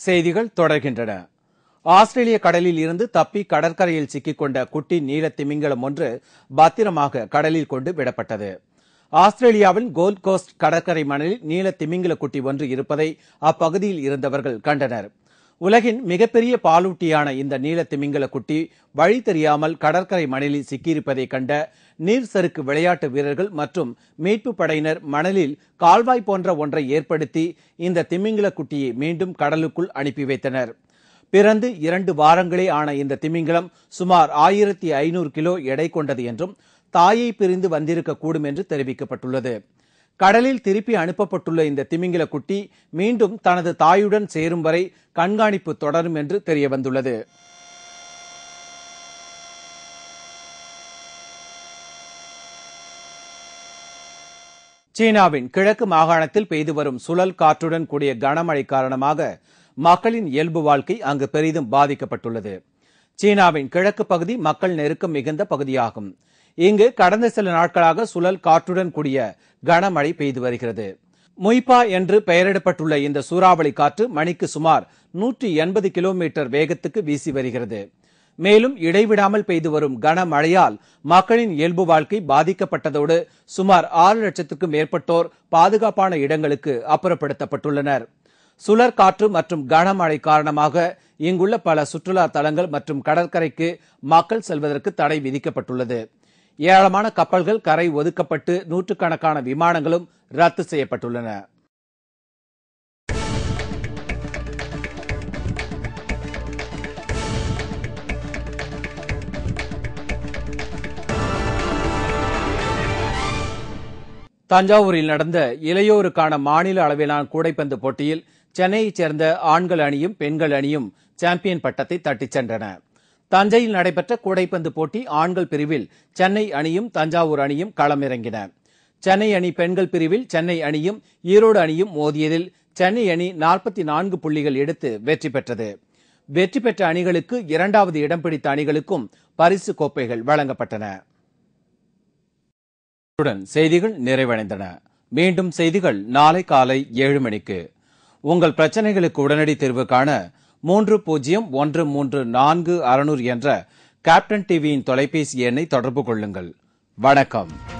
செய்திகள் தொடர்கின்றன ஆஸ்திரேலிய கடலில் இருந்து தப்பி கடற்கரையில் சிக்கிக்கொண்ட குட்டி நீல திமிங்கலம் ஒன்று பத்திரமாக கடலில் கொண்டு விடப்பட்டது ஆஸ்திரேலியாவின் கோல்ட் கோஸ்ட் கடற்கரை மணலில் நீல திமிங்கல குட்டி ஒன்று இருப்பதை அப்பகுதியில் இருந்தவர்கள் கண்டனர் உலகின் மிகப்பெரிய பாலூட்டியான இந்த நீல திமிங்கல குட்டி வழி தெரியாமல் கடற்கரை மணலில் சிக்கியிருப்பதை கண்ட நீர் சறுக்கு விளையாட்டு வீரர்கள் மற்றும் மீட்பு படையினர் மணலில் கால்வாய் போன்ற ஒன்றை ஏற்படுத்தி இந்த திமிங்கல குட்டியை மீண்டும் கடலுக்குள் அனுப்பி வைத்தனர் பிறந்து இரண்டு வாரங்களே ஆன இந்த திமிங்கலம் சுமார் ஆயிரத்தி ஐநூறு கிலோ எடை கொண்டது என்றும் தாயை பிரிந்து வந்திருக்க கூடும் என்று தெரிவிக்கப்பட்டுள்ளது கடலில் திருப்பி அனுப்பப்பட்டுள்ள இந்த திமிங்கல குட்டி மீண்டும் தனது தாயுடன் சேரும் வரை கண்காணிப்பு தொடரும் என்று தெரியவந்துள்ளது சீனாவின் கிழக்கு மாகாணத்தில் பெய்து வரும் சுழல் காற்றுடன் கூடிய கனமழை காரணமாக மக்களின் இயல்பு வாழ்க்கை அங்கு பெரிதும் பாதிக்கப்பட்டுள்ளது சீனாவின் கிழக்கு பகுதி மக்கள் நெருக்கம் மிகுந்த பகுதியாகும் இங்கு கடந்த சில நாட்களாக சுழல் காற்றுடன் கூடிய கனமழை பெய்து வருகிறது முய்பா என்று பெயரிடப்பட்டுள்ள இந்த சூறாவளி காற்று மணிக்கு சுமார் நூற்றி எண்பது கிலோமீட்டர் வேகத்துக்கு வீசி வருகிறது மேலும் இடைவிடாமல் பெய்து வரும் கனமழையால் மக்களின் இயல்பு வாழ்க்கை பாதிக்கப்பட்டதோடு சுமார் ஆறு லட்சத்துக்கும் மேற்பட்டோர் பாதுகாப்பான இடங்களுக்கு அப்புறப்படுத்தப்பட்டுள்ளனர் சுழற் காற்று மற்றும் கனமழை காரணமாக இங்குள்ள பல சுற்றுலா தலங்கள் மற்றும் கடற்கரைக்கு மக்கள் செல்வதற்கு தடை விதிக்கப்பட்டுள்ளது ஏராளமான கப்பல்கள் கரை ஒதுக்கப்பட்டு நூற்றுக்கணக்கான விமானங்களும் ரத்து செய்யப்பட்டுள்ளன தஞ்சாவூரில் நடந்த இளையோருக்கான மாநில அளவிலான கூடைப்பந்து போட்டியில் சென்னையைச் சேர்ந்த ஆண்கள் அணியும் பெண்கள் அணியும் சாம்பியன் பட்டத்தை தட்டிச் சென்றன தஞ்சையில் நடைபெற்ற கூடைப்பந்து போட்டி ஆண்கள் பிரிவில் சென்னை அணியும் தஞ்சாவூர் அணியும் களமிறங்கின சென்னை அணி பெண்கள் பிரிவில் சென்னை அணியும் ஈரோடு அணியும் மோதியதில் சென்னை அணி நாற்பத்தி நான்கு புள்ளிகள் எடுத்து வெற்றி பெற்றது வெற்றி பெற்ற அணிகளுக்கு இரண்டாவது இடம் பிடித்த அணிகளுக்கும் பரிசு கோப்பைகள் வழங்கப்பட்டன இத்துடன் செய்திகள் நிறைவடைந்தன மீண்டும் செய்திகள் நாளை காலை ஏழு மணிக்கு உங்கள் பிரச்சனைகளுக்கு உடனடி தீர்வு காண மூன்று பூஜ்ஜியம் ஒன்று மூன்று நான்கு அறுநூறு என்ற கேப்டன் டிவியின் தொலைபேசி எண்ணை தொடர்பு கொள்ளுங்கள் வணக்கம்